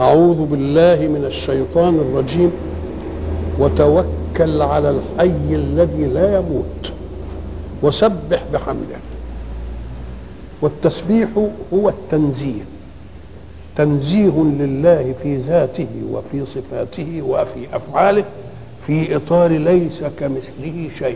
أعوذ بالله من الشيطان الرجيم وتوكل على الحي الذي لا يموت وسبح بحمده والتسبيح هو التنزيه تنزيه لله في ذاته وفي صفاته وفي افعاله في اطار ليس كمثله شيء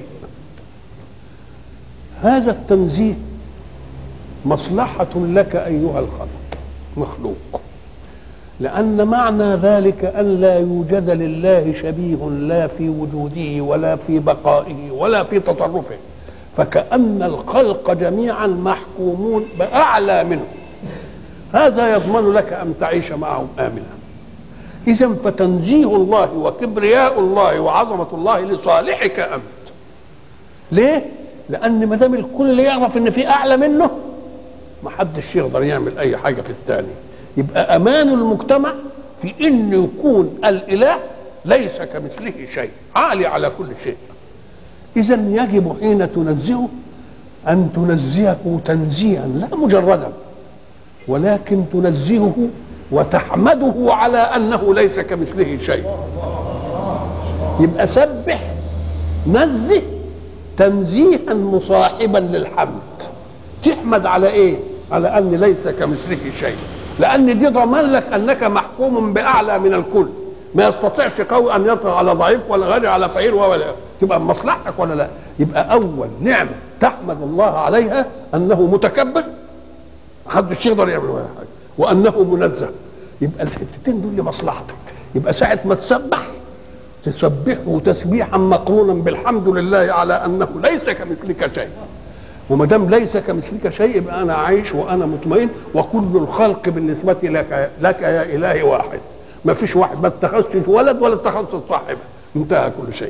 هذا التنزيه مصلحه لك ايها الخلق مخلوق لأن معنى ذلك أن لا يوجد لله شبيه لا في وجوده ولا في بقائه ولا في تصرفه فكأن الخلق جميعا محكومون بأعلى منه هذا يضمن لك أن تعيش معهم آمنا إذا فتنزيه الله وكبرياء الله وعظمة الله لصالحك أنت ليه؟ لأن ما دام الكل يعرف إن في أعلى منه ما حدش يقدر يعمل أي حاجة في الثاني يبقى امان المجتمع في ان يكون الاله ليس كمثله شيء عالي على كل شيء اذا يجب حين تنزهه ان تنزهه تنزيها لا مجردا ولكن تنزهه وتحمده على انه ليس كمثله شيء يبقى سبح نزه تنزيها مصاحبا للحمد تحمد على ايه على ان ليس كمثله شيء لان دي ضمان لك انك محكوم باعلى من الكل ما يستطيعش قوي ان يطغى على ضعيف ولا غني على فقير ولا تبقى مصلحتك ولا لا يبقى اول نعمه تحمد الله عليها انه متكبر محدش يقدر يعمل ولا حاجه وانه منزه يبقى الحتتين دول لمصلحتك يبقى ساعه ما تسبح تسبحه تسبيحا مقرونا بالحمد لله على انه ليس كمثلك شيء وما دام ليس كمثلك شيء يبقى انا عايش وانا مطمئن وكل الخلق بالنسبه لك لك يا الهي واحد ما فيش واحد ما اتخذتش ولد ولا اتخذت صاحبه انتهى كل شيء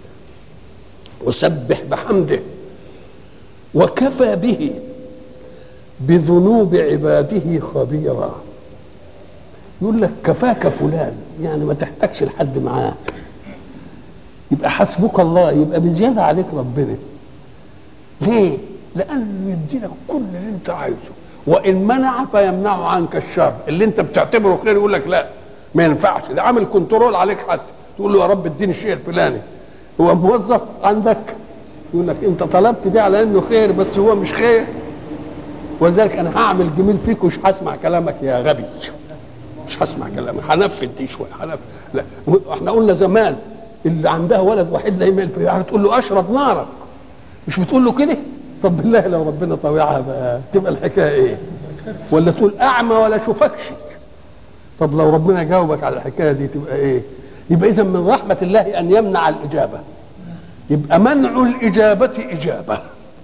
وسبح بحمده وكفى به بذنوب عباده خبيرا يقول لك كفاك فلان يعني ما تحتاجش لحد معاه يبقى حسبك الله يبقى بزياده عليك ربنا ليه؟ لانه يديلك كل اللي انت عايزه وان منع فيمنع عنك الشر اللي انت بتعتبره خير يقول لك لا ما ينفعش ده عامل كنترول عليك حتى تقول له يا رب اديني الشيء الفلاني هو موظف عندك يقول لك انت طلبت ده على انه خير بس هو مش خير ولذلك انا هعمل جميل فيك ومش هسمع كلامك يا غبي مش هسمع كلامك هنفذ دي شويه هنفذ لا احنا قلنا زمان اللي عندها ولد وحيد لا يميل فيها تقول له اشرب نارك مش بتقول له كده طب بالله لو ربنا طوعها بقى تبقى الحكايه ايه ولا تقول اعمى ولا اشوفكش طب لو ربنا جاوبك على الحكايه دي تبقى ايه يبقى اذا من رحمه الله ان يمنع الاجابه يبقى منع الاجابه اجابه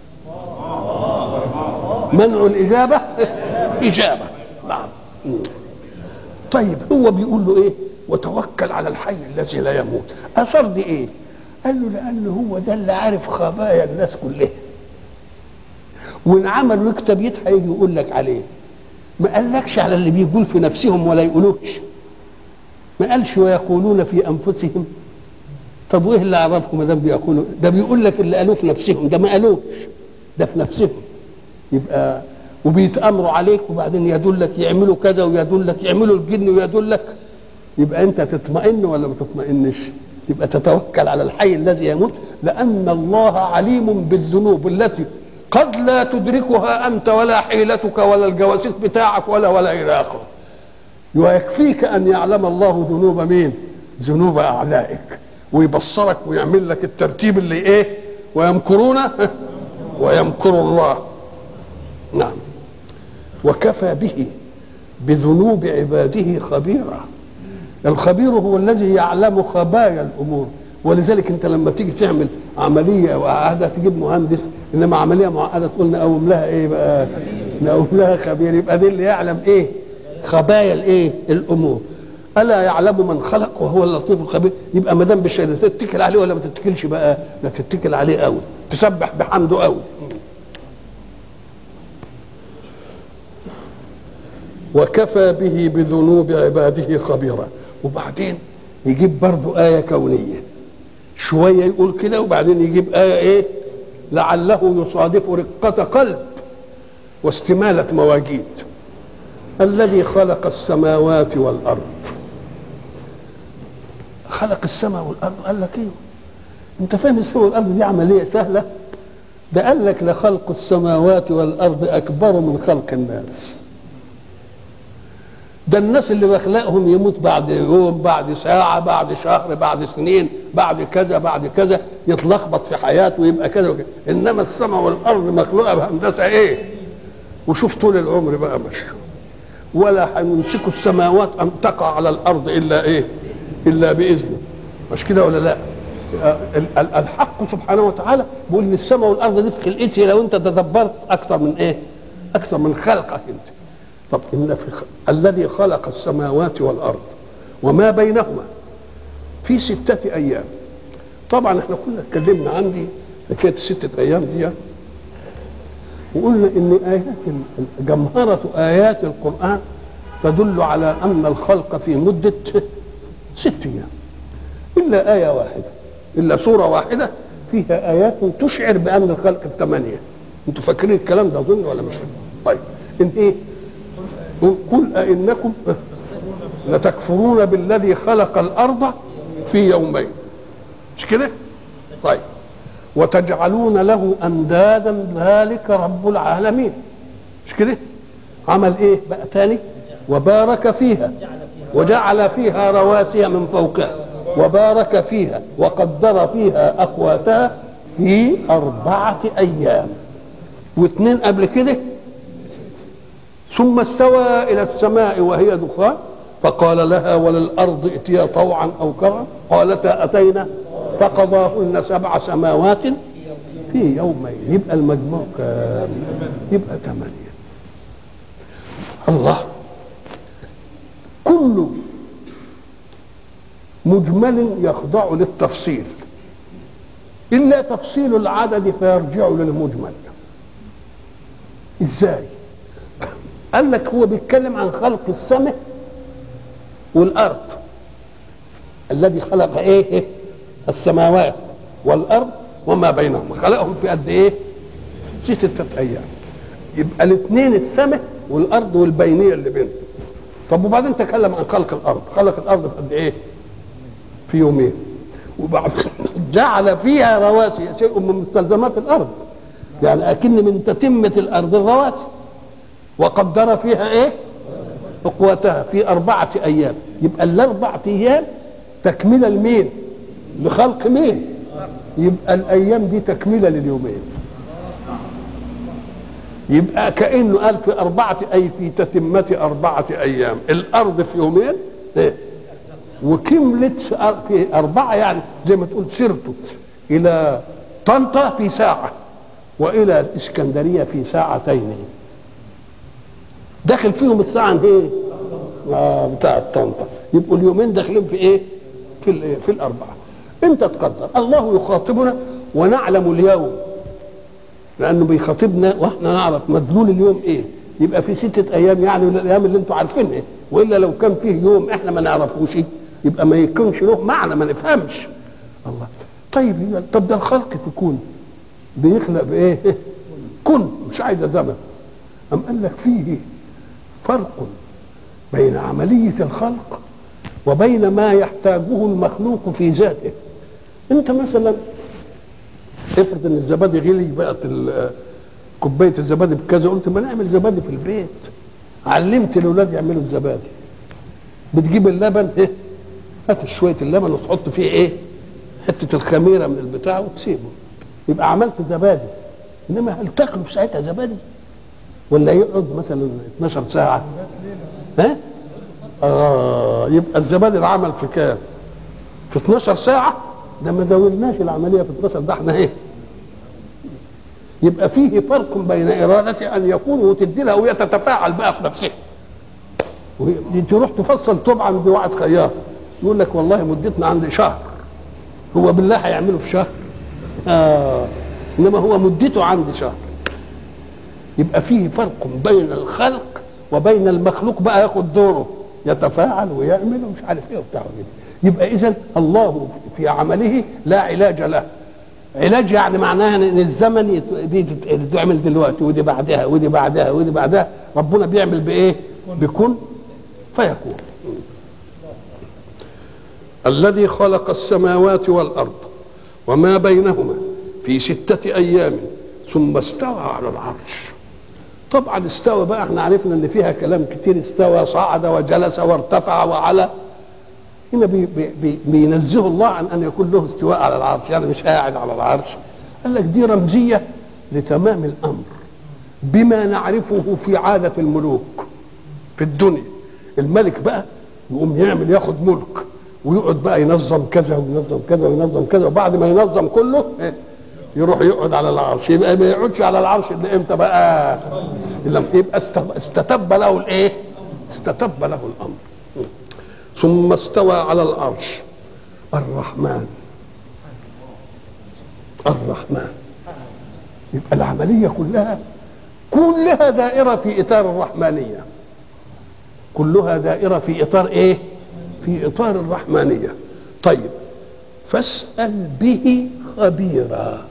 منع الاجابه اجابه نعم طيب هو بيقول له ايه وتوكل على الحي الذي لا يموت اثر دي ايه قال له لانه هو ده اللي عارف خبايا الناس كلها وان عملوا كتابيت هيجي يقول لك عليه ما قالكش على اللي بيقول في نفسهم ولا يقولوش ما قالش ويقولون في انفسهم طب وايه اللي عرفهم ما دام بيقولوا ده بيقول لك اللي قالوه في نفسهم ده ما قالوش ده في نفسهم يبقى وبيتامروا عليك وبعدين يدلك يعملوا كذا ويدلك يعملوا الجن ويدلك يبقى انت تطمئن ولا ما تطمئنش تبقى تتوكل على الحي الذي يموت لان الله عليم بالذنوب التي قد لا تدركها انت ولا حيلتك ولا الجواسيس بتاعك ولا ولا الى اخره ويكفيك ان يعلم الله ذنوب مين ذنوب اعدائك ويبصرك ويعمل لك الترتيب اللي ايه ويمكرون ويمكر الله نعم وكفى به بذنوب عباده خبيرا الخبير هو الذي يعلم خبايا الامور ولذلك انت لما تيجي تعمل عمليه وقاعده تجيب مهندس انما عمليه معقده تقول نقوم لها ايه بقى نقوم لها خبير يبقى دي اللي يعلم ايه خبايا الايه الامور الا يعلم من خلق وهو اللطيف الخبير يبقى ما دام بالشيء تتكل عليه ولا ما تتكلش بقى لا تتكل عليه قوي تسبح بحمده قوي وكفى به بذنوب عباده خبيرا وبعدين يجيب برضو آية كونية شوية يقول كده وبعدين يجيب آية إيه لعله يصادف رقة قلب واستمالة مواجيد الذي خلق السماوات والارض خلق السماء والارض قال لك ايه انت فاهم السماء والارض دي عمليه سهله ده قال لك لخلق السماوات والارض اكبر من خلق الناس ده الناس اللي بخلقهم يموت بعد يوم بعد ساعة بعد شهر بعد سنين بعد كذا بعد كذا يتلخبط في حياته ويبقى كذا وكذا إنما السماء والأرض مخلوقة بهندسة إيه وشوف طول العمر بقى ماشي ولا هيمسكوا السماوات أن تقع على الأرض إلا إيه إلا بإذنه مش كده ولا لا الحق سبحانه وتعالى بيقول ان السماء والارض دي في خلقتي لو انت تدبرت اكثر من ايه؟ اكثر من خلقك انت. طب ان في خ... الذي خلق السماوات والارض وما بينهما في ستة ايام. طبعا احنا كنا اتكلمنا عن دي حكايه الستة ايام دي وقلنا ان ايات جمهرة ايات القران تدل على ان الخلق في مده ست ايام. الا ايه واحده الا سوره واحده فيها ايات تشعر بان الخلق الثمانيه انتوا فاكرين الكلام ده اظن ولا مش فاكرين طيب ان ايه قل أئنكم لتكفرون بالذي خلق الأرض في يومين مش كده؟ طيب وتجعلون له أندادا ذلك رب العالمين مش كده؟ عمل إيه بقى تاني؟ وبارك فيها وجعل فيها رواسي من فوقها وبارك فيها وقدر فيها أقواتها في أربعة أيام واثنين قبل كده ثم استوى إلى السماء وهي دخان فقال لها وللأرض ائتيا طوعا أو كرها قالتا أتينا فقضاهن سبع سماوات في يومين يبقى المجموع كام يبقى ثمانية الله كل مجمل يخضع للتفصيل إلا تفصيل العدد فيرجع للمجمل ازاي قال لك هو بيتكلم عن خلق السماء والارض الذي خلق ايه السماوات والارض وما بينهما خلقهم في قد ايه في ستة ايام يبقى الاثنين السماء والارض والبينيه اللي بينهم طب وبعدين تكلم عن خلق الارض خلق الارض في قد ايه في يومين وبعد جعل فيها رواسي شيء من مستلزمات الارض يعني اكن من تتمه الارض الرواسي وقدر فيها ايه اقواتها في اربعه ايام يبقى الاربع ايام تكمله لمين لخلق مين يبقى الايام دي تكمله لليومين يبقى كانه قال في اربعه اي في تتمه اربعه ايام الارض في يومين إيه؟ وكملت في اربعه يعني زي ما تقول سرت الى طنطا في ساعه والى الاسكندريه في ساعتين داخل فيهم الساعه ايه آه بتاع طنطا يبقوا اليومين داخلين في ايه في الايه في الاربعه انت تقدر الله يخاطبنا ونعلم اليوم لانه بيخاطبنا واحنا نعرف مدلول اليوم ايه يبقى في ستة ايام يعني الايام اللي انتوا عارفينها والا لو كان فيه يوم احنا ما نعرفوش يبقى ما يكونش له معنى ما نفهمش الله طيب هي طب ده الخلق في كون بيخلق بايه كن مش عايزه زمن أم قال لك فيه فرق بين عملية الخلق وبين ما يحتاجه المخلوق في ذاته انت مثلا افرض ان الزبادي غلي بقت كوبايه الزبادي بكذا قلت ما نعمل زبادي في البيت علمت الاولاد يعملوا الزبادي بتجيب اللبن ايه هات شويه اللبن وتحط فيه ايه حته الخميره من البتاع وتسيبه يبقى عملت زبادي انما هل تاكله في ساعتها زبادي ولا يقعد مثلا 12 ساعه ها اه يبقى الزبادي العمل في كام في 12 ساعه ده ما زودناش العمليه في 12 ده احنا ايه يبقى فيه فرق بين إرادة أن يكون وتدي لها وهي تتفاعل بقى في نفسها تروح تفصل طب عند واحد خياط يقول لك والله مدتنا عندي شهر هو بالله هيعمله في شهر آه انما هو مدته عندي شهر يبقى فيه فرق بين الخلق وبين المخلوق بقى ياخد دوره يتفاعل ويعمل ومش عارف ايه وبتاع يبقى اذا الله في عمله لا علاج له علاج يعني معناها ان الزمن دي تعمل دلوقتي ودي بعدها ودي بعدها ودي بعدها ربنا بيعمل بايه بكن فيكون الذي خلق السماوات والارض وما بينهما في سته ايام ثم استوى على العرش طبعا استوى بقى احنا عرفنا ان فيها كلام كتير استوى صعد وجلس وارتفع وعلى هنا بي بي بي بينزه الله عن ان يكون له استواء على العرش يعني مش قاعد على العرش قال لك دي رمزيه لتمام الامر بما نعرفه في عاده الملوك في الدنيا الملك بقى يقوم يعمل ياخد ملك ويقعد بقى ينظم كذا وينظم كذا وينظم كذا وبعد ما ينظم كله إيه؟ يروح يقعد على العرش يبقى ما يقعدش على العرش الا امتى بقى لما يبقى استتب له الايه استتب له الامر ثم استوى على العرش الرحمن الرحمن يبقى العملية كلها كلها دائرة في إطار الرحمانية كلها دائرة في إطار إيه؟ في إطار الرحمانية طيب فاسأل به خبيرا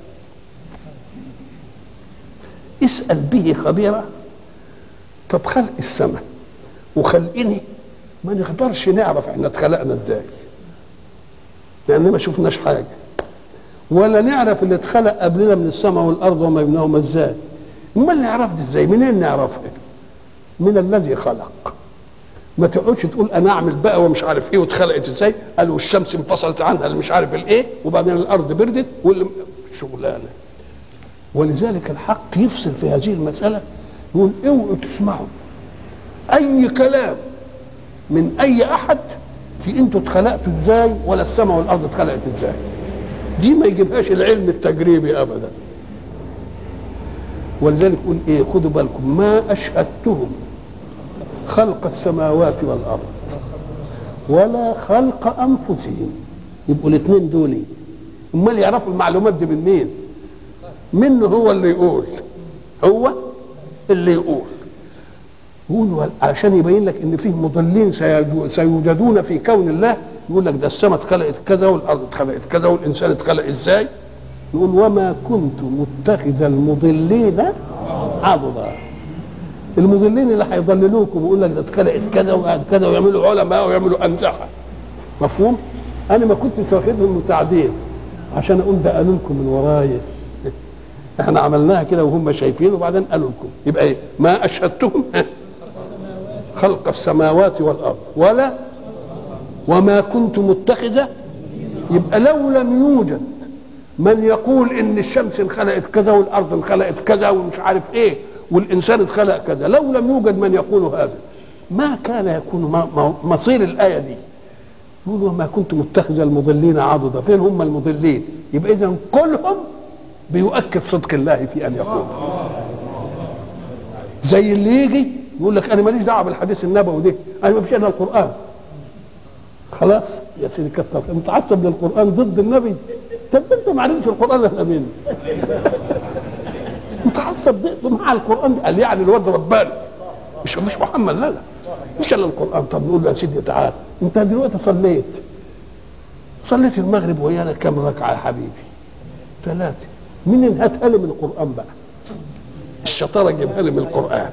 اسأل به خبيرا طب خلق السماء وخلقني ما نقدرش نعرف احنا اتخلقنا ازاي لان ما شفناش حاجه ولا نعرف اللي اتخلق قبلنا من السماء والارض وما بينهما ازاي امال نعرف دي ازاي منين نعرفها من الذي خلق ما تقعدش تقول انا اعمل بقى ومش عارف ايه واتخلقت ازاي قال والشمس انفصلت عنها اللي مش عارف الايه وبعدين الارض بردت واللي شغلانه ولذلك الحق يفصل في هذه المساله يقول اوعوا تسمعوا اي كلام من اي احد في انتوا اتخلقتوا ازاي ولا السماء والارض اتخلقت ازاي دي ما يجيبهاش العلم التجريبي ابدا ولذلك يقول ايه خدوا بالكم ما اشهدتهم خلق السماوات والارض ولا خلق انفسهم يبقوا الاثنين دول امال يعرفوا المعلومات دي من مين منه هو اللي يقول هو اللي يقول يقول عشان يبين لك ان فيه مضلين سيوجدون في كون الله يقول لك ده السماء اتخلقت كذا والارض اتخلقت كذا والانسان اتخلق ازاي يقول وما كنت متخذ المضلين عضدا المضلين اللي هيضللوكم ويقول لك ده اتخلقت كذا وقعد كذا ويعملوا علماء ويعملوا امزحه مفهوم؟ انا ما كنتش واخدهم مساعدين عشان اقول ده قالوا لكم من ورايا احنا عملناها كده وهم شايفين وبعدين قالوا لكم يبقى ايه؟ ما اشهدتهم خلق السماوات والارض ولا وما كنت متخذه يبقى لو لم يوجد من يقول ان الشمس انخلقت كذا والارض انخلقت كذا ومش عارف ايه والانسان اتخلق كذا لو لم يوجد من يقول هذا ما كان يكون مصير الايه دي يقول وما كنت متخذ المضلين عضدا فين هم المضلين يبقى اذا كلهم بيؤكد صدق الله في ان يقول زي اللي يجي يقول لك انا ماليش دعوه بالحديث النبوي ده انا ما فيش الا القران خلاص يا سيدي كتر متعصب للقران ضد النبي طب انت ما عرفتش القران احنا مين متعصب مع القران قال يعني الواد رباني مش مش محمد لا لا مش الا القران طب نقول له يا سيدي تعال انت دلوقتي صليت صليت المغرب ويانا كم ركعه يا حبيبي ثلاثه مين هاتها لي من القران بقى الشطاره جيبها لي من القران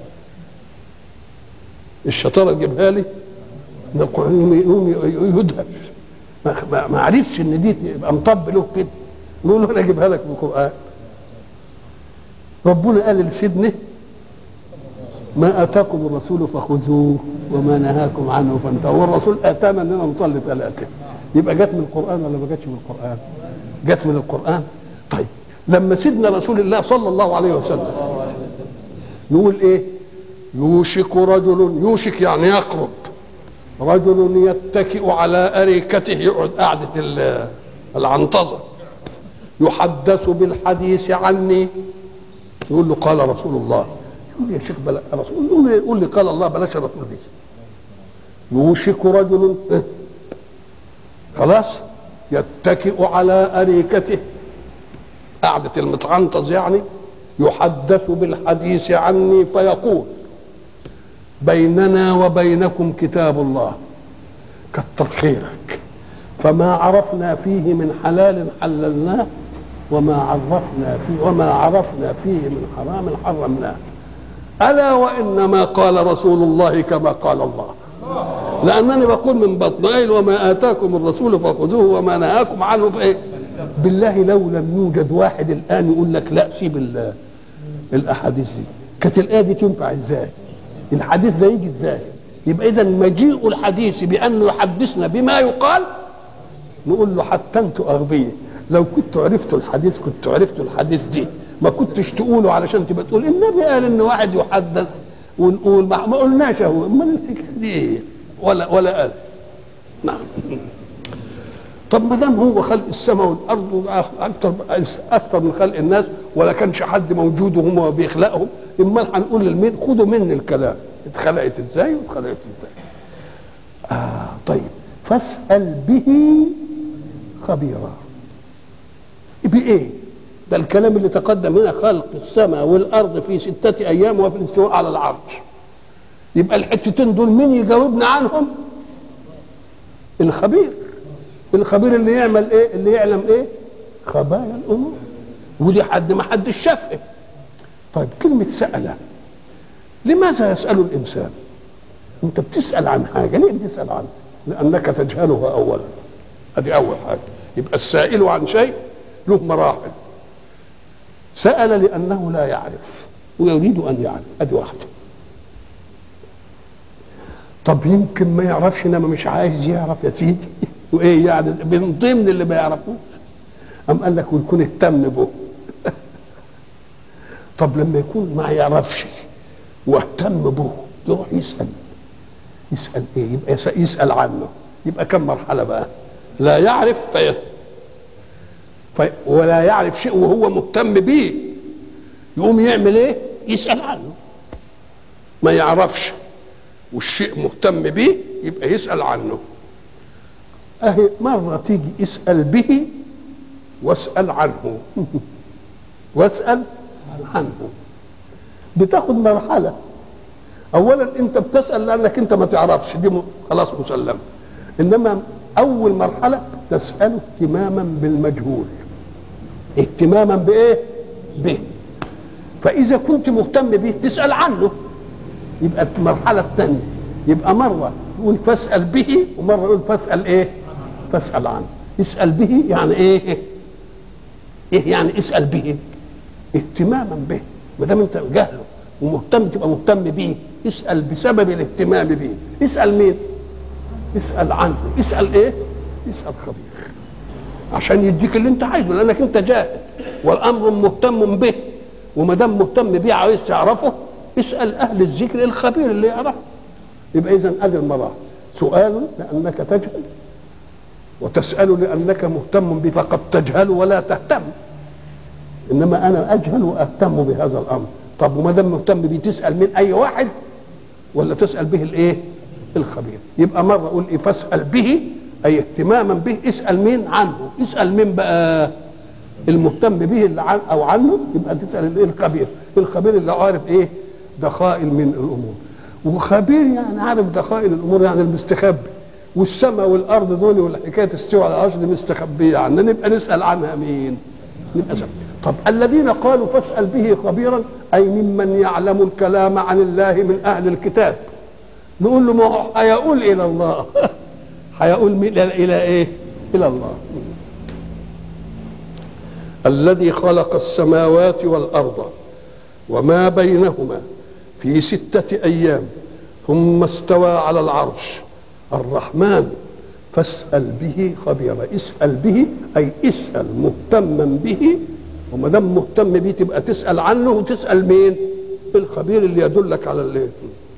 الشطاره تجيبها لي من القران يقوم يدهش ما, ما عرفش ان دي يبقى مطب له كده نقول له انا اجيبها لك من القران ربنا قال لسيدنا ما اتاكم الرسول فخذوه وما نهاكم عنه فانتهوا والرسول اتانا اننا نصلي ثلاثه يبقى جت من القران ولا ما جاتش من القران؟ جت من القران طيب لما سيدنا رسول الله صلى الله عليه وسلم يقول ايه؟ يوشك رجل يوشك يعني يقرب رجل يتكئ على أريكته يقعد قعدة العنطزة يحدث بالحديث عني يقول له قال رسول الله يقول يا شيخ بلا رسول يقول لي, يقول لي قال الله بلاش الرسول دي يوشك رجل خلاص يتكئ على أريكته قعدة المتعنطز يعني يحدث بالحديث عني فيقول بيننا وبينكم كتاب الله كتر خيرك فما عرفنا فيه من حلال حللناه وما عرفنا فيه وما عرفنا فيه من حرام حرمناه الا وانما قال رسول الله كما قال الله لانني بقول من بطن قيل وما اتاكم الرسول فخذوه وما نهاكم عنه فايه بالله لو لم يوجد واحد الان يقول لك لا سيب ال- الاحاديث دي كانت الايه دي تنفع ازاي الحديث ده يجي ازاي يبقى اذا مجيء الحديث بانه يحدثنا بما يقال نقول له حتى انتوا اغبياء لو كنتوا عرفتوا الحديث كنتوا عرفتوا الحديث دي ما كنتش تقولوا علشان تبقى تقول النبي قال ان واحد يحدث ونقول ما, ما قلناش اهو امال الحكايه دي ايه ولا ولا قال نعم طب ما دام هو خلق السماء والارض اكثر اكثر من خلق الناس ولا كانش حد موجود وهم بيخلقهم امال هنقول للمين خدوا مني الكلام اتخلقت ازاي واتخلقت ازاي آه طيب فاسال به خبيرا بايه ده الكلام اللي تقدم هنا خلق السماء والارض في سته ايام وفي الاستواء على العرش يبقى الحتتين دول مين يجاوبنا عنهم الخبير الخبير اللي يعمل ايه اللي يعلم ايه خبايا الامور ودي حد ما حد شافه طيب كلمة سأل لماذا يسأل الإنسان أنت بتسأل عن حاجة ليه بتسأل عنها لأنك تجهلها أولا هذه أول حاجة يبقى السائل عن شيء له مراحل سأل لأنه لا يعرف ويريد أن يعرف أدي واحدة طب يمكن ما يعرفش انما مش عايز يعرف يا سيدي وايه يعني من ضمن اللي ما يعرفوش أم قال لك ويكون اهتم به طب لما يكون ما يعرفش واهتم به يروح يسأل يسأل ايه يبقى يس- يسأل عنه يبقى كم مرحلة بقى لا يعرف في في ولا يعرف شيء وهو مهتم بيه يقوم يعمل ايه يسأل عنه ما يعرفش والشيء مهتم به يبقى يسأل عنه اهي مرة تيجي اسأل به واسأل عنه واسأل عنه بتاخد مرحلة أولا أنت بتسأل لأنك أنت ما تعرفش دي م- خلاص مسلمة إنما أول مرحلة تسأله اهتماما بالمجهول اهتماما بإيه؟ به فإذا كنت مهتم به تسأل عنه يبقى المرحلة الثانية يبقى مرة يقول فاسأل به ومرة يقول فاسأل إيه؟ فاسأل عنه اسأل به يعني إيه؟ إيه يعني اسأل به؟ اهتماما به ما دام أنت جهله ومهتم تبقى مهتم به اسأل بسبب الاهتمام به اسأل مين؟ اسأل عنه اسأل إيه؟ اسأل خبير عشان يديك اللي أنت عايزه لأنك أنت جاهل والأمر مهتم به وما دام مهتم بيه عايز تعرفه اسال اهل الذكر الخبير اللي يعرفه يبقى اذا ادي المراحل سؤال لانك تجهل وتسال لانك مهتم به فقد تجهل ولا تهتم انما انا اجهل واهتم بهذا الامر طب وما دام مهتم به تسال من اي واحد ولا تسال به الايه الخبير يبقى مره اقول ايه فاسال به اي اهتماما به اسال مين عنه اسال مين بقى المهتم به اللي عن او عنه يبقى تسال الايه الخبير الخبير اللي عارف ايه دقائق من الامور وخبير يعني عارف دقائق الامور يعني المستخبي والسماء والارض دول والحكايه استوى على العرش دي مستخبيه عنا نبقى نسال عنها مين؟ نبقى سبب. طب الذين قالوا فاسال به خبيرا اي ممن يعلم الكلام عن الله من اهل الكتاب نقول له ما هو هيقول الى الله هيقول من- الى الى ايه؟ الى الله الذي خلق السماوات والارض وما بينهما في سته ايام ثم استوى على العرش الرحمن فاسال به خبيرا اسال به اي اسال مهتما به وما دام مهتم به تبقى تسال عنه وتسال مين الخبير اللي يدلك على اللي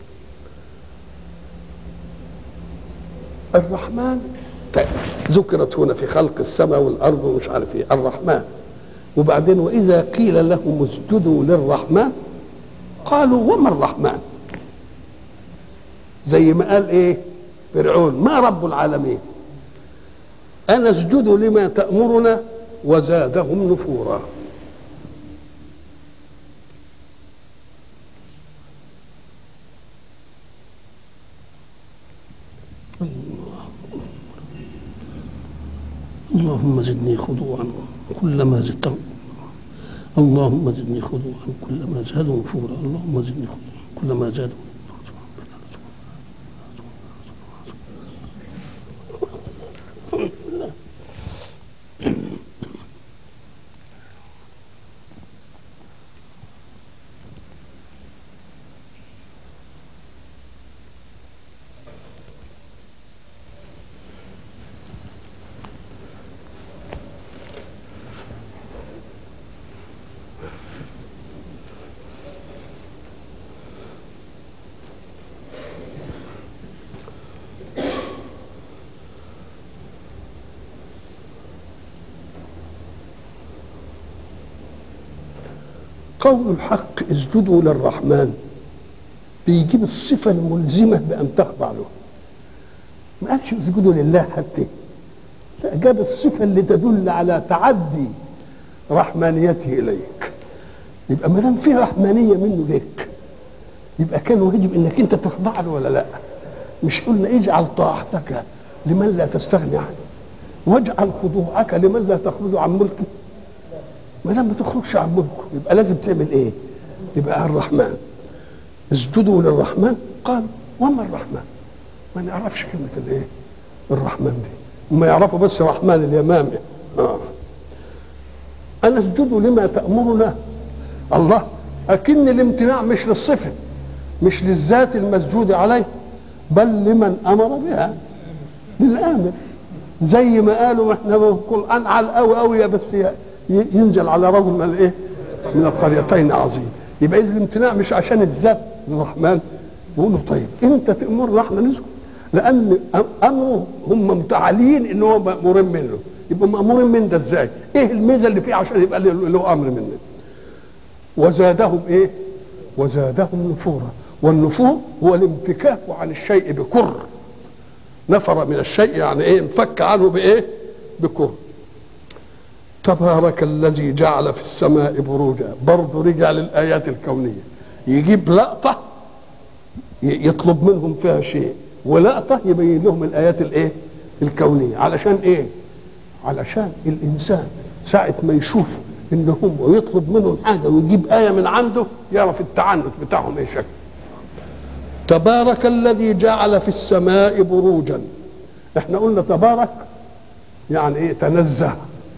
الرحمن طيب ذكرت هنا في خلق السماء والارض ومش عارف ايه الرحمن وبعدين واذا قيل لهم اسجدوا للرحمن قالوا وما الرحمن زي ما قال ايه فرعون ما رب العالمين انا اسجد لما تامرنا وزادهم نفورا اللهم زدني خضوعا كلما زدت اللهم زدني خضوعا كلما زادوا نفورا اللهم زدني خضوعا كلما زادوا قول الحق اسجدوا للرحمن بيجيب الصفة الملزمة بأن تخضع له ما قالش اسجدوا لله حتى لا جاب الصفة اللي تدل على تعدي رحمانيته إليك يبقى ما دام في رحمانية منه ليك يبقى كان واجب انك انت تخضع له ولا لا مش قلنا اجعل طاعتك لمن لا تستغني عنه واجعل خضوعك لمن لا تخرج عن ملكه ما دام ما تخرجش عن ملكه يبقى لازم تعمل ايه؟ يبقى الرحمن اسجدوا للرحمن قال وما الرحمن؟ ما نعرفش كلمة الايه؟ الرحمن دي ما يعرفوا بس الرحمن اليمامي آه. أنا اسجدوا لما تأمرنا الله أكن الامتناع مش للصفة مش للذات المسجود عليه بل لمن أمر بها للآمر زي ما قالوا احنا في القرآن على قوي قوي بس ينزل على رجل من الايه؟ من القريتين عظيم يبقى اذا الامتناع مش عشان الذات الرحمن يقول له طيب انت تامرنا احنا نسكت لان امره هم متعالين ان هو مامورين منه يبقى مامورين من ده ازاي؟ ايه الميزه اللي فيه عشان يبقى له امر منه؟ وزادهم ايه؟ وزادهم نفورا والنفور هو الانفكاك عن الشيء بكر نفر من الشيء يعني ايه انفك عنه بايه؟ بكر تبارك الذي جعل في السماء بروجا برضه رجع للآيات الكونية يجيب لقطة يطلب منهم فيها شيء ولقطة يبين لهم الآيات الإيه الكونية علشان إيه علشان الإنسان ساعة ما يشوف إن هم ويطلب منهم حاجة ويجيب آية من عنده يعرف التعنت بتاعهم إيه شكل تبارك الذي جعل في السماء بروجا احنا قلنا تبارك يعني ايه تنزه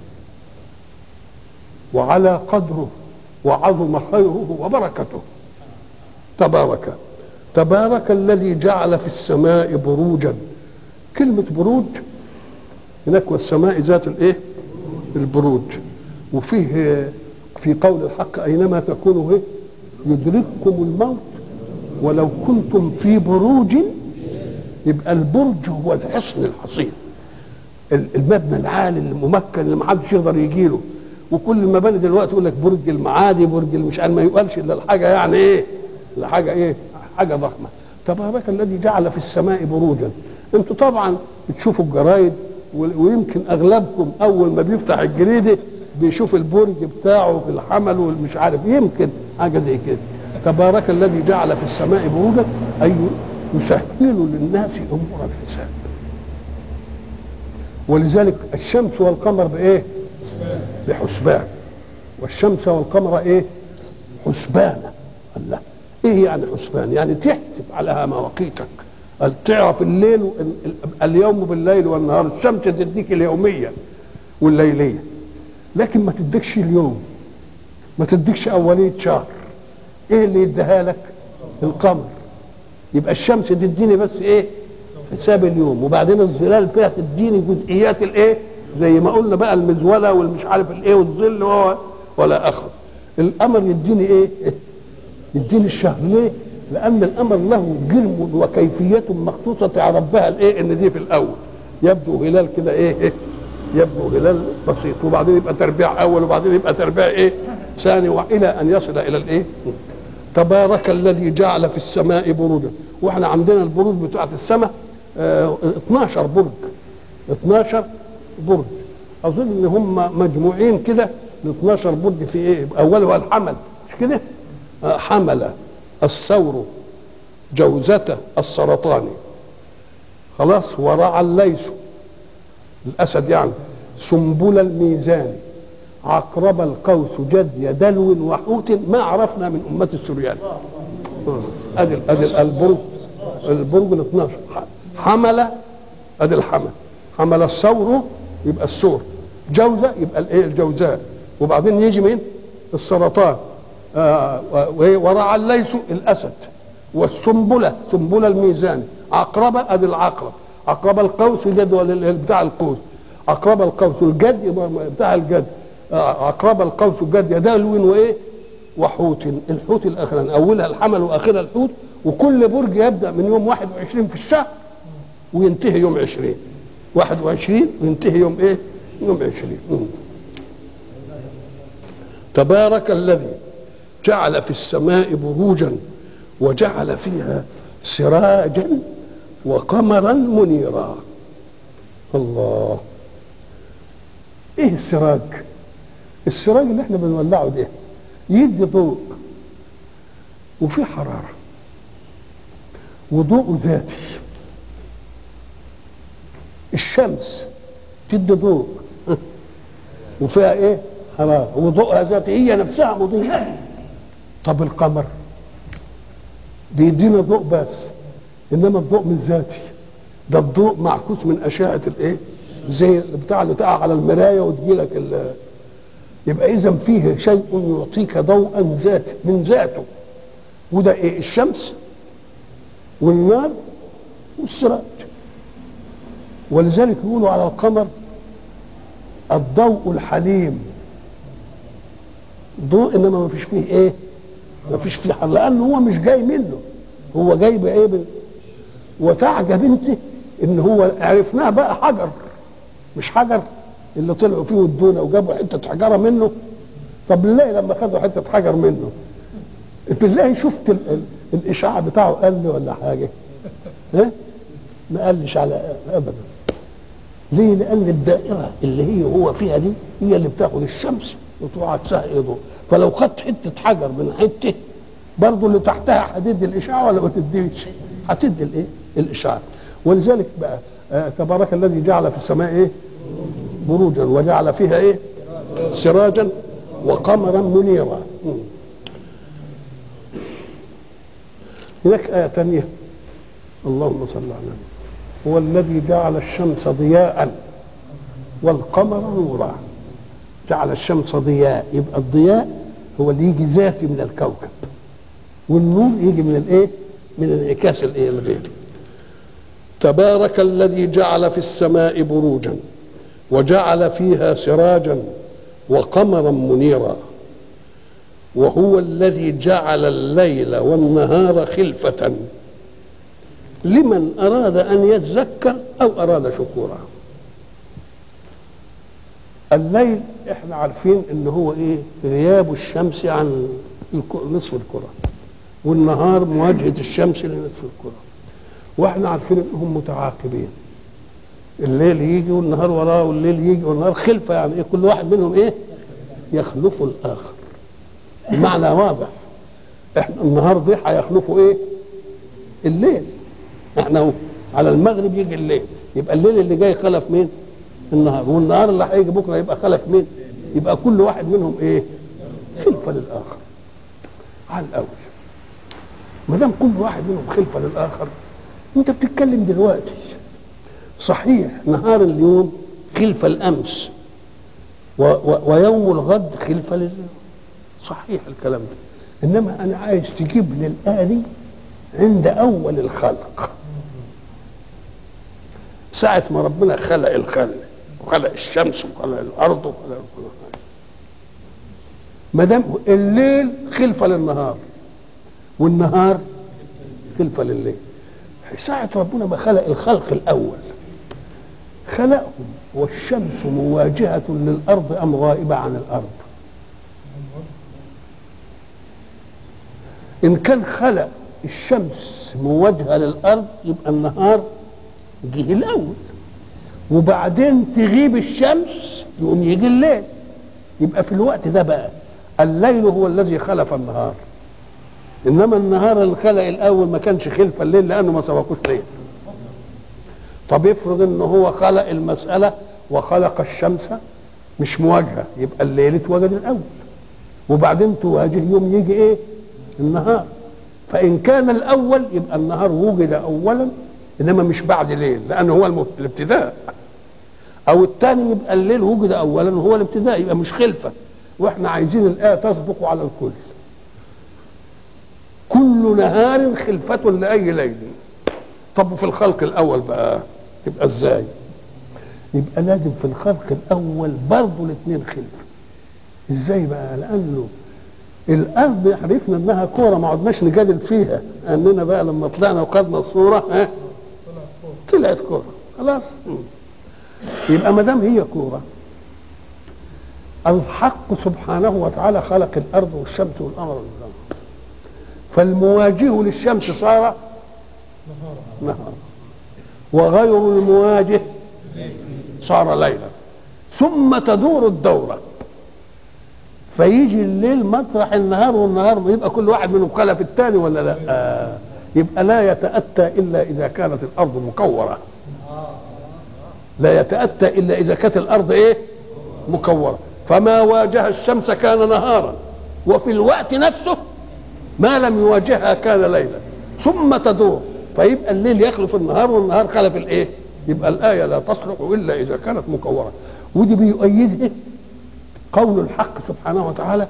وعلى قدره وعظم خيره وبركته تبارك تبارك الذي جعل في السماء بروجا كلمة بروج هناك والسماء ذات الايه البروج وفيه في قول الحق اينما تكونوا ايه يدرككم الموت ولو كنتم في بروج يبقى البرج هو الحصن الحصين المبنى العالي الممكن اللي ما حدش يقدر يجي له وكل المباني دلوقتي يقول لك برج المعادي برج مش عارف ما يقالش الا الحاجه يعني ايه الحاجه ايه حاجه ضخمه تبارك الذي جعل في السماء بروجا انتوا طبعا بتشوفوا الجرايد ويمكن اغلبكم اول ما بيفتح الجريده بيشوف البرج بتاعه في الحمل والمش عارف يمكن حاجه زي كده تبارك الذي جعل في السماء بروجا اي يسهل للناس امور الحساب ولذلك الشمس والقمر بايه بحسبان والشمس والقمر ايه حسبانا الله ايه يعني حسبان يعني تحسب على مواقيتك تعرف الليل اليوم بالليل والنهار الشمس تديك اليوميه والليليه لكن ما تديكش اليوم ما تديكش اوليه شهر ايه اللي يديها لك القمر يبقى الشمس تديني بس ايه حساب اليوم وبعدين الظلال فيها تديني جزئيات الايه زي ما قلنا بقى المزوله والمش عارف الايه والظل ولا اخر القمر يديني ايه يديني الشهر ليه لان القمر له جرم وكيفيه مخصوصه تعرف بها الايه ان دي في الاول يبدو هلال كده ايه يبدو هلال بسيط وبعدين يبقى تربيع اول وبعدين يبقى تربيع ايه ثاني والى ان يصل الى الايه تبارك الذي جعل في السماء بروجا واحنا عندنا البروج بتاعت السماء اه 12 برج 12 برج اظن ان هم مجموعين كده ال 12 برج في ايه اولها الحمل مش كده اه حمل الثور جوزة السرطاني خلاص ورعى الليث الاسد يعني سنبل الميزان عقرب القوس جدي دلو وحوت ما عرفنا من أمة السريان ادي ادي البرج البرج ال 12 حمل ادي الحمل حمل الثور يبقى السور جوزة يبقى الايه الجوزاء وبعدين يجي مين السرطان آه ورعى الليث الاسد والسنبله سنبله الميزان عقربه ادي العقرب عقرب القوس جدول بتاع القوس عقرب القوس الجد بتاع الجد آه عقرب القوس الجد يدلو وايه وحوت الحوت الاخراني اولها الحمل واخرها الحوت وكل برج يبدا من يوم 21 في الشهر وينتهي يوم 20 21 وينتهي يوم ايه؟ يوم 20 تبارك الذي جعل في السماء بروجا وجعل فيها سراجا وقمرا منيرا الله ايه السراج السراج اللي احنا بنولعه ده يدي ضوء وفي حرارة وضوء ذاتي الشمس تدي ضوء وفيها ايه حرارة وضوءها ذاتي هي نفسها مضيئة طب القمر بيدينا ضوء بس انما الضوء مش ذاتي ده الضوء معكوس من اشعه الايه زي بتاع اللي تقع على المرايه وتجيلك ال- يبقى اذا فيه شيء يعطيك ضوءا ذات من ذاته وده ايه الشمس والنار والسراج ولذلك يقولوا على القمر الضوء الحليم ضوء انما ما فيش فيه ايه ما فيش فيه حر لانه هو مش جاي منه هو جاي بايه بال- وتعجب انت ان هو عرفناه بقى حجر مش حجر اللي طلعوا فيه ودونا وجابوا حته حجره منه طب بالله لما خدوا حته حجر منه بالله شفت ال ال الاشعاع بتاعه قل لي ولا حاجه ها ما قالش على ابدا ليه لان الدائره اللي هي هو فيها دي هي اللي بتاخد الشمس وتقعد تسهل ضوء فلو خدت حته حجر من حته برضه اللي تحتها هتدي الاشعاع ولا ما تديش هتدي الايه الاشعاع ولذلك بقى آه تبارك الذي جعل في السماء ايه بروجا وجعل فيها ايه سراجا وقمرا منيرا مم. هناك آية ثانية اللهم صل على النبي هو الذي جعل الشمس ضياء والقمر نورا جعل الشمس ضياء يبقى الضياء هو اللي يجي ذاتي من الكوكب والنور يجي من الايه من انعكاس الايه الغير تبارك الذي جعل في السماء بروجا وجعل فيها سراجا وقمرا منيرا وهو الذي جعل الليل والنهار خلفة لمن أراد أن يذكر أو أراد شكورا الليل احنا عارفين ان هو ايه غياب الشمس عن الك- نصف الكرة والنهار مواجهة الشمس لنصف الكرة واحنا عارفين انهم متعاقبين الليل يجي والنهار وراه والليل يجي والنهار خلفة يعني ايه كل واحد منهم ايه يخلف الاخر المعنى واضح احنا النهار دي هيخلفوا ايه الليل احنا اهو على المغرب يجي الليل يبقى الليل اللي جاي خلف مين النهار والنهار اللي هيجي بكره يبقى خلف مين يبقى كل واحد منهم ايه خلفه للاخر على الاول ما دام كل واحد منهم خلفه للاخر انت بتتكلم دلوقتي صحيح نهار اليوم خلفه الامس و و ويوم الغد خلفه لل صحيح الكلام ده انما انا عايز تجيب لي الايه دي عند اول الخلق ساعة ما ربنا خلق الخلق وخلق الشمس وخلق الأرض وخلق كل حاجة ما دام الليل خلفة للنهار والنهار خلفة لليل ساعة ربنا ما خلق الخلق الأول خلقهم والشمس مواجهة للأرض أم غائبة عن الأرض إن كان خلق الشمس مواجهة للأرض يبقى النهار جه الأول وبعدين تغيب الشمس يقوم يجي الليل يبقى في الوقت ده بقى الليل هو الذي خلف النهار انما النهار اللي خلق الاول ما كانش خلف الليل لانه ما سبقوش ليل طب افرض ان هو خلق المساله وخلق الشمس مش مواجهه يبقى الليل اتوجد الاول وبعدين تواجه يوم يجي ايه النهار فان كان الاول يبقى النهار وجد اولا انما مش بعد ليل لانه هو المب- الابتداء او الثاني يبقى الليل وجد اولا وهو الابتداء يبقى مش خلفه واحنا عايزين الايه تسبق على الكل كل نهار خلفة لأي ليل طب وفي الخلق الأول بقى تبقى ازاي يبقى لازم في الخلق الأول برضه الاثنين خلفة ازاي بقى لأنه الأرض عرفنا إنها كورة ما عدناش نجادل فيها أننا بقى لما طلعنا وخدنا الصورة ها طلعت كورة خلاص مم. يبقى ما دام هي كورة الحق سبحانه وتعالى خلق الأرض والشمس والقمر والقمر فالمواجه للشمس صار نهارا وغير المواجه صار ليلا ثم تدور الدورة فيجي الليل مطرح النهار والنهار يبقى كل واحد منهم خلف الثاني ولا لا آه. يبقى لا يتأتى إلا إذا كانت الأرض مكورة لا يتأتى إلا إذا كانت الأرض إيه مكورة فما واجه الشمس كان نهارا وفي الوقت نفسه ما لم يواجهها كان ليلا ثم تدور فيبقى الليل يخلف النهار والنهار خلف الايه يبقى الآية لا تصلح إلا إذا كانت مكورة ودي بيؤيدها قول الحق سبحانه وتعالى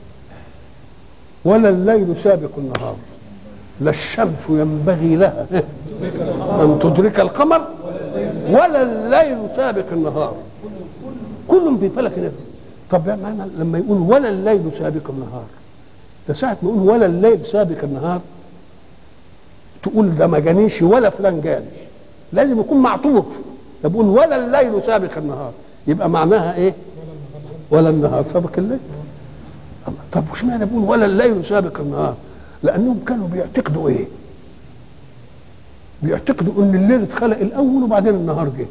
ولا الليل سابق النهار لا الشمس ينبغي لها أن تدرك القمر ولا الليل سابق النهار كل في فلك نفسه طب يا معنى لما يقول ولا الليل سابق النهار ده ساعة ما يقول ولا الليل سابق النهار تقول ده ما جانيش ولا فلان جاني لازم يكون معطوف ده بيقول ولا الليل سابق النهار يبقى معناها ايه ولا النهار سابق الليل الله. طب وش معنى بيقول ولا الليل سابق النهار لانهم كانوا بيعتقدوا ايه بيعتقدوا ان الليل اتخلق الاول وبعدين النهار جه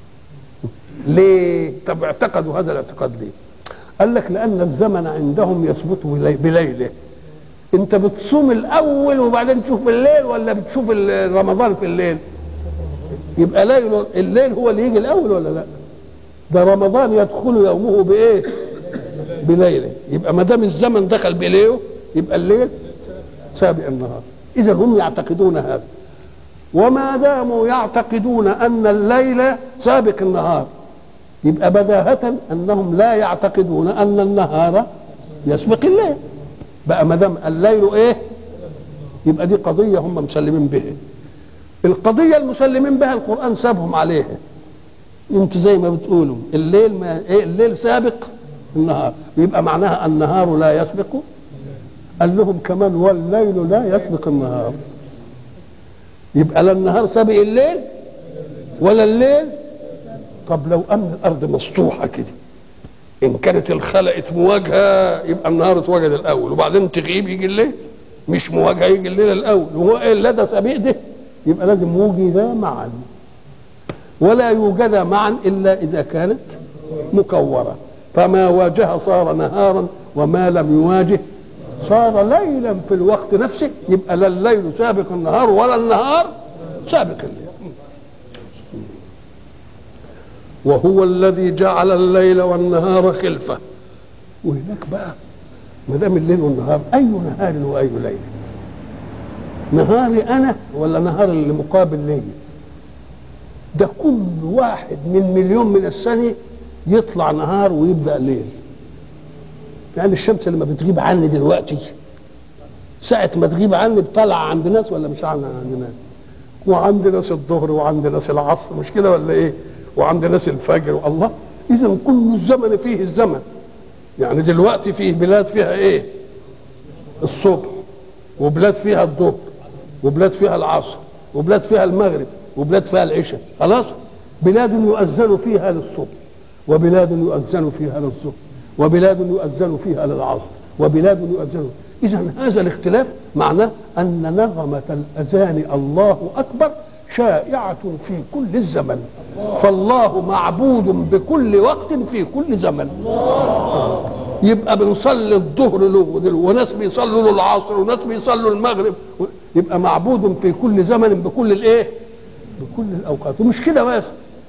ليه طب اعتقدوا هذا الاعتقاد ليه قال لك لان الزمن عندهم يثبت بلي- بليله انت بتصوم الاول وبعدين تشوف الليل ولا بتشوف ال- رمضان في الليل يبقى ليل الليل هو اللي يجي الاول ولا لا ده رمضان يدخل يومه بايه بليله يبقى ما دام الزمن دخل بليله يبقى الليل سابق النهار اذا هم يعتقدون هذا وما داموا يعتقدون ان الليل سابق النهار يبقى بداهة انهم لا يعتقدون ان النهار يسبق الليل بقى ما دام الليل ايه يبقى دي قضية هم مسلمين بها القضية المسلمين بها القرآن سابهم عليها انت زي ما بتقولوا الليل ما ايه الليل سابق النهار يبقى معناها النهار لا يسبق قال لهم كمان والليل لا يسبق النهار يبقى لا النهار سابق الليل ولا الليل طب لو ان الارض مسطوحه كده ان كانت الخلقت مواجهه يبقى النهار اتوجد الاول وبعدين تغيب يجي الليل مش مواجهه يجي الليل الاول وهو ايه لا ده سابق ده يبقى لازم وجدا معا ولا يوجد معا الا اذا كانت مكوره فما واجه صار نهارا وما لم يواجه صار ليلا في الوقت نفسه يبقى لا الليل سابق النهار ولا النهار سابق الليل وهو الذي جعل الليل والنهار خلفه وهناك بقى ما دام الليل والنهار اي نهار واي ليل نهاري انا ولا نهار اللي مقابل ليا ده كل واحد من مليون من السنه يطلع نهار ويبدا ليل يعني الشمس لما بتغيب عني دلوقتي ساعة ما تغيب عني بطلع عند ناس ولا مش عند ناس وعند ناس الظهر وعند ناس العصر مش كده ولا ايه وعند ناس الفجر والله اذا كل الزمن فيه الزمن يعني دلوقتي فيه بلاد فيها ايه الصبح وبلاد فيها الظهر وبلاد فيها العصر وبلاد فيها المغرب وبلاد فيها العشاء خلاص بلاد يؤذن فيها للصبح وبلاد يؤذن فيها للظهر وبلاد يؤذن فيها للعصر وبلاد يؤذن اذا هذا الاختلاف معناه ان نغمه الاذان الله اكبر شائعه في كل الزمن فالله معبود بكل وقت في كل زمن يبقى بنصلي الظهر له وناس بيصلوا له العصر وناس بيصلوا المغرب يبقى معبود في كل زمن بكل الايه بكل الاوقات ومش كده بس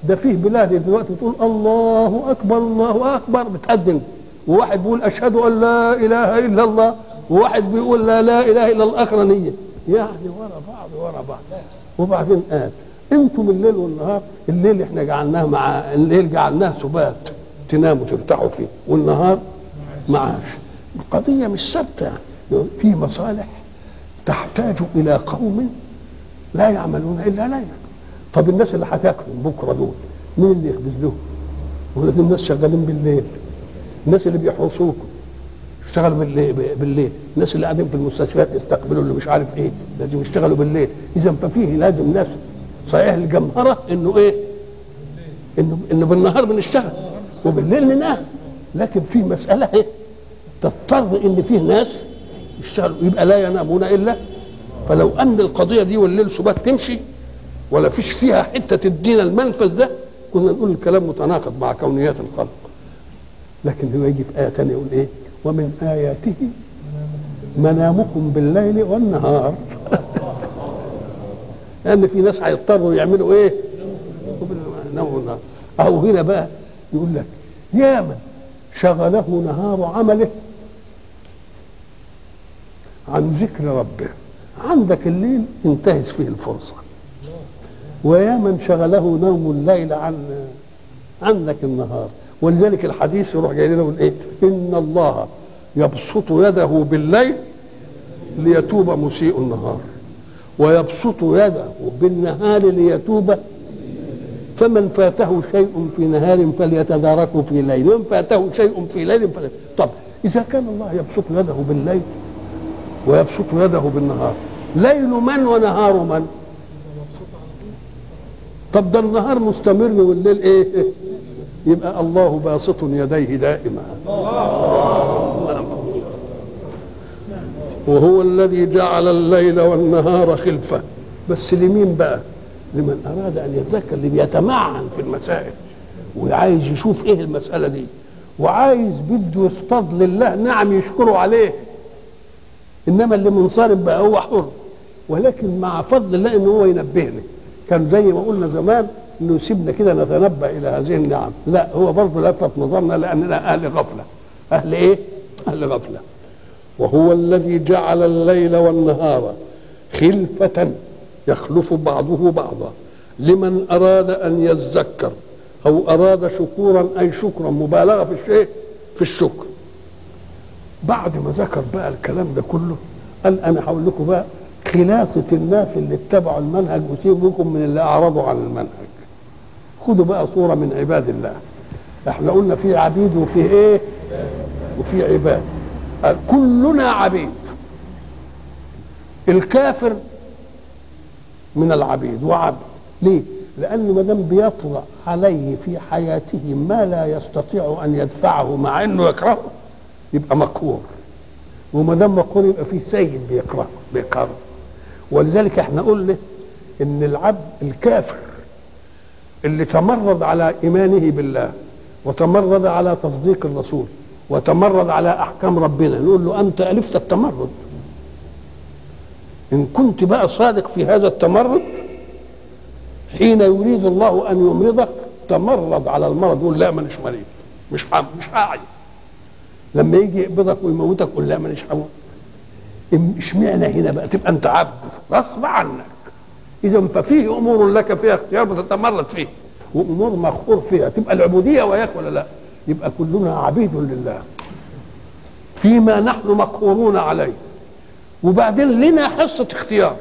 ده فيه بلاد دلوقتي بتقول الله اكبر الله اكبر بتأذن وواحد بيقول اشهد ان لا اله الا الله وواحد بيقول لا لا اله الا الاخرانيه يعني ورا بعض ورا بعض وبعدين قال انتم الليل والنهار الليل احنا جعلناه مع الليل جعلناه سبات تناموا ترتاحوا فيه والنهار معاش القضيه مش ثابته يعني في مصالح تحتاج الى قوم لا يعملون الا ليلا طب الناس اللي هتاكلهم بكره دول مين اللي يخبز لهم؟ ولازم الناس شغالين بالليل الناس اللي بيحرسوكم يشتغلوا بالليل, بالليل الناس اللي قاعدين في المستشفيات يستقبلوا اللي مش عارف ايه لازم يشتغلوا بالليل اذا ففيه لازم ناس صحيح الجمهره انه ايه انه انه بالنهار بنشتغل وبالليل ننام لكن في مساله ايه تضطر ان فيه ناس يشتغلوا يبقى لا ينامون الا فلو ان القضيه دي والليل سبات تمشي ولا فيش فيها حته تدينا المنفذ ده كنا نقول الكلام متناقض مع كونيات الخلق لكن هو يجي في ايه ثانيه يقول ايه ومن اياته منامكم بالليل والنهار لان في ناس هيضطروا يعملوا ايه يناموا النهار اهو هنا بقى يقول لك يا من شغله نهار عمله عن ذكر ربه عندك الليل انتهز فيه الفرصه ويا من شغله نوم الليل عن عندك النهار ولذلك الحديث يروح جاي لنا يقول ايه ان الله يبسط يده بالليل ليتوب مسيء النهار ويبسط يده بالنهار ليتوب فمن فاته شيء في نهار فليتداركه في ليل ومن فاته شيء في ليل فليت... طب اذا كان الله يبسط يده بالليل ويبسط يده بالنهار ليل من ونهار من طب ده النهار مستمر والليل ايه يبقى الله باسط يديه دائما وهو الذي جعل الليل والنهار خلفه بس لمين بقى لمن اراد ان يتذكر اللي بيتمعن في المسائل وعايز يشوف ايه المساله دي وعايز بده يصطاد لله نعم يشكره عليه انما اللي منصرف بقى هو حر ولكن مع فضل الله ان هو ينبهنا كان زي ما قلنا زمان انه يسيبنا كده نتنبه الى هذه النعم لا هو برضه لفت نظرنا لاننا اهل غفله اهل ايه اهل غفله وهو الذي جعل الليل والنهار خلفة يخلف بعضه بعضا لمن أراد أن يذكر أو أراد شكورا أي شكرا مبالغة في الشيء في الشكر بعد ما ذكر بقى الكلام ده كله قال أنا هقول لكم بقى خلاصة الناس اللي اتبعوا المنهج وسيبكم من اللي أعرضوا عن المنهج خدوا بقى صورة من عباد الله احنا قلنا في عبيد وفي ايه وفي عباد كلنا عبيد الكافر من العبيد وعبد ليه لأنه ما دام بيطلع عليه في حياته ما لا يستطيع أن يدفعه مع أنه يكرهه يبقى مقهور وما دام مقهور يبقى في سيد بيكرهه بيكرهه ولذلك احنا قلنا ان العبد الكافر اللي تمرد على ايمانه بالله وتمرد على تصديق الرسول وتمرد على احكام ربنا نقول له انت الفت التمرد ان كنت بقى صادق في هذا التمرد حين يريد الله ان يمرضك تمرد على المرض يقول لا مانيش مريض مش حام مش هاعي لما يجي يقبضك ويموتك قول لا مانيش هموت اشمعنى هنا بقى تبقى انت عبد غصب عنك اذا ففيه امور لك فيها اختيار بتتمرد فيه وامور مغفور فيها تبقى العبوديه وياك ولا لا يبقى كلنا عبيد لله فيما نحن مقهورون عليه وبعدين لنا حصه اختيار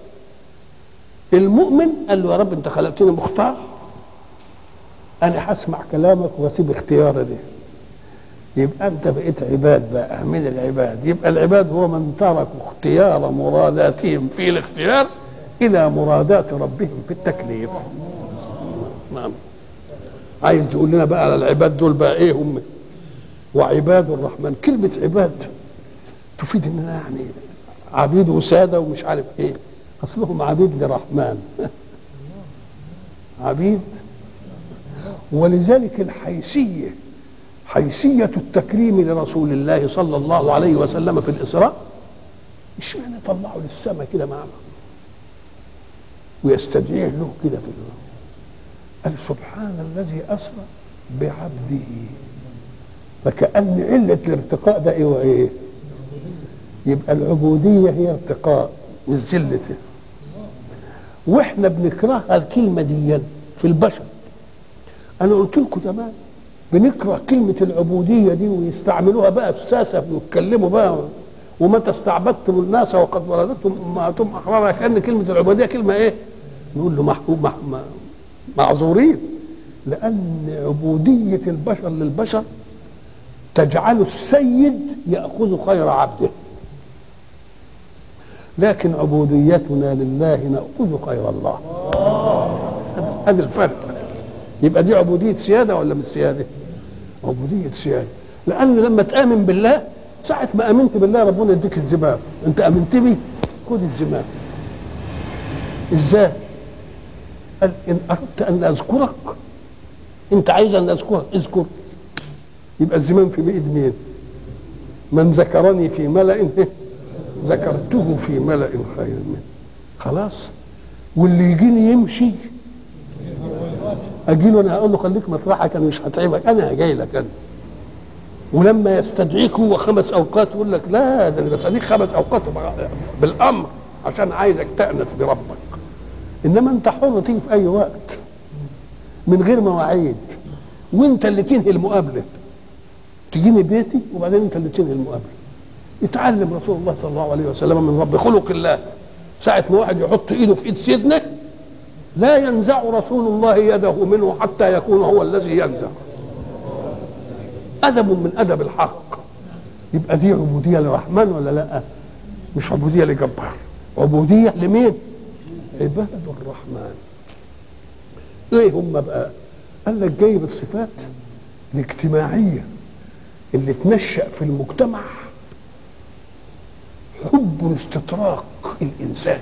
المؤمن قال له يا رب انت خلقتني مختار انا هسمع كلامك واسيب اختياري دي يبقى انت بقيت عباد بقى من العباد يبقى العباد هو من تركوا اختيار مراداتهم في الاختيار الى مرادات ربهم في التكليف نعم عايز تقول لنا بقى على العباد دول بقى ايه هم وعباد الرحمن كلمة عباد تفيد اننا يعني عبيد وسادة ومش عارف ايه اصلهم عبيد لرحمن عبيد ولذلك الحيثية حيثية التكريم لرسول الله صلى الله عليه وسلم في الإسراء اشمعنى طلعوا للسماء كده معنا ويستدعيه له كده في الله قال سبحان الذي اسرى بعبده فكأن علة الارتقاء ده ايه وايه؟ يبقى العبودية هي ارتقاء مش ذلة واحنا بنكرهها الكلمة دي في البشر انا قلت لكم زمان بنكره كلمة العبودية دي ويستعملوها بقى في ساسة ويتكلموا بقى ومتى استعبدتم الناس وقد ولدتم امهاتهم احرارا كان كلمة العبودية كلمة ايه؟ نقول له محبوب مح... معذورين لأن عبودية البشر للبشر تجعل السيد يأخذ خير عبده لكن عبوديتنا لله نأخذ خير الله هذا الفرق يبقى دي عبودية سيادة ولا مش سيادة عبودية سيادة لأن لما تآمن بالله ساعة ما آمنت بالله ربنا يديك الزمام أنت آمنت بي خد الزمام إزاي قال إن أردت أن أذكرك أنت عايز أن أذكرك اذكر يبقى الزمام في بإيد مين من ذكرني في ملأ ذكرته في ملأ خير منه خلاص واللي يجيني يمشي اجي له انا هقول له خليك مطرحك انا مش هتعبك انا جاي لك انا ولما يستدعيك هو خمس اوقات يقول لك لا ده انا بستدعيك خمس اوقات بالامر عشان عايزك تانس بربك انما انت حر تيجي في اي وقت من غير مواعيد وانت اللي تنهي المقابله تجيني بيتي وبعدين انت اللي تنهي المقابله اتعلم رسول الله صلى الله عليه وسلم من رب خلق الله ساعة ما واحد يحط ايده في ايد سيدنا لا ينزع رسول الله يده منه حتى يكون هو الذي ينزع أدب من أدب الحق يبقى دي عبودية للرحمن ولا لا مش عبودية لجبار عبودية لمين عباد الرحمن ايه هم بقى قال لك جايب الصفات الاجتماعية اللي تنشأ في المجتمع حب الاستطراق الإنساني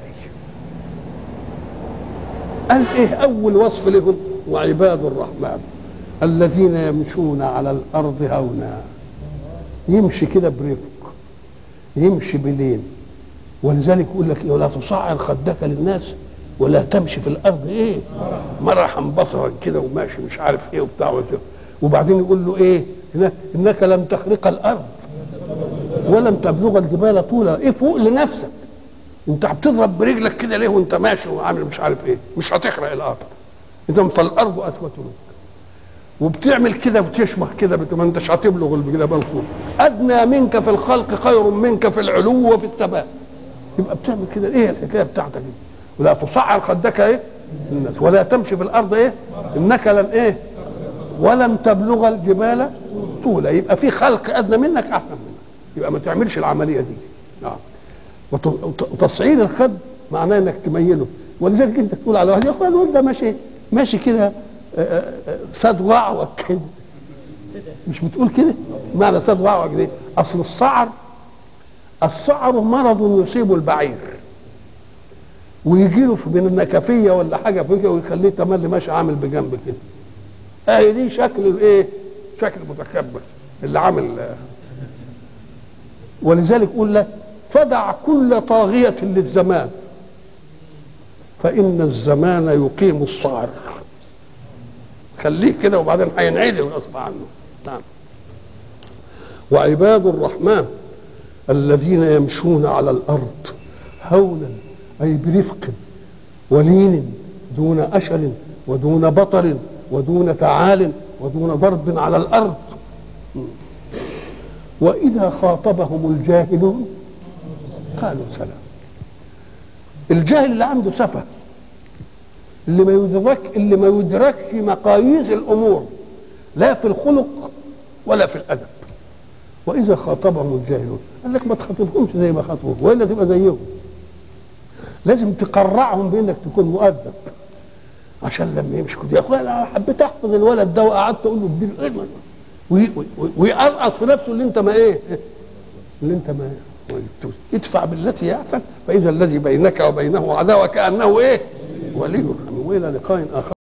قال ايه اول وصف لهم وعباد الرحمن الذين يمشون على الارض هونا يمشي كده برفق يمشي بلين ولذلك يقول لك ولا تصعر خدك للناس ولا تمشي في الارض ايه مرحا بصرا كده وماشي مش عارف ايه وبتاع وبعدين يقول له ايه انك لم تخرق الارض ولم تبلغ الجبال طولا ايه فوق لنفسك انت بتضرب برجلك كده ليه وانت ماشي وعامل مش عارف ايه مش هتخرق الارض اذا فالارض اثبت لك وبتعمل كده وتشمخ كده ما انتش هتبلغ الجبال طول ادنى منك في الخلق خير منك في العلو وفي الثبات تبقى بتعمل كده ايه الحكايه بتاعتك دي ولا تصعر خدك ايه الناس ولا تمشي في الارض ايه انك لن ايه ولم تبلغ الجبال طولا يبقى في خلق ادنى منك احسن منك يبقى ما تعملش العمليه دي نعم وتصعير الخد معناه انك تميله ولذلك انت تقول على واحد يا اخوان الواد ده ماشي ماشي كده صاد وعوج كده مش بتقول كده معنى صاد وعوج دي اصل الصعر الصعر مرض يصيب البعير ويجي له من النكفيه ولا حاجه فيك ويخليه تملي ماشي عامل بجنب كده اهي دي شكل الايه شكل المتكبر اللي عامل ولذلك يقول لك فدع كل طاغية للزمان فإن الزمان يقيم الصعر خليه كده وبعدين هينعدل غصب عنه نعم وعباد الرحمن الذين يمشون على الأرض هونا أي برفق ولين دون أشر ودون بطر ودون تعال ودون ضرب على الأرض وإذا خاطبهم الجاهلون قالوا سلام الجاهل اللي عنده سفه اللي ما يدرك اللي ما يدركش مقاييس الامور لا في الخلق ولا في الادب واذا خاطبهم الجاهلون قال لك ما تخاطبهمش زي ما خاطبوك والا تبقى زيهم لازم تقرعهم بانك تكون مؤدب عشان لما يمشي كده يا اخويا انا حبيت احفظ الولد ده وقعدت اقول له اديله علما ويقرقص في نفسه اللي انت ما ايه اللي انت ما ادفع بالتي هي احسن فاذا الذي بينك وبينه عداوه كانه ايه ولي حميم والى لقاء اخر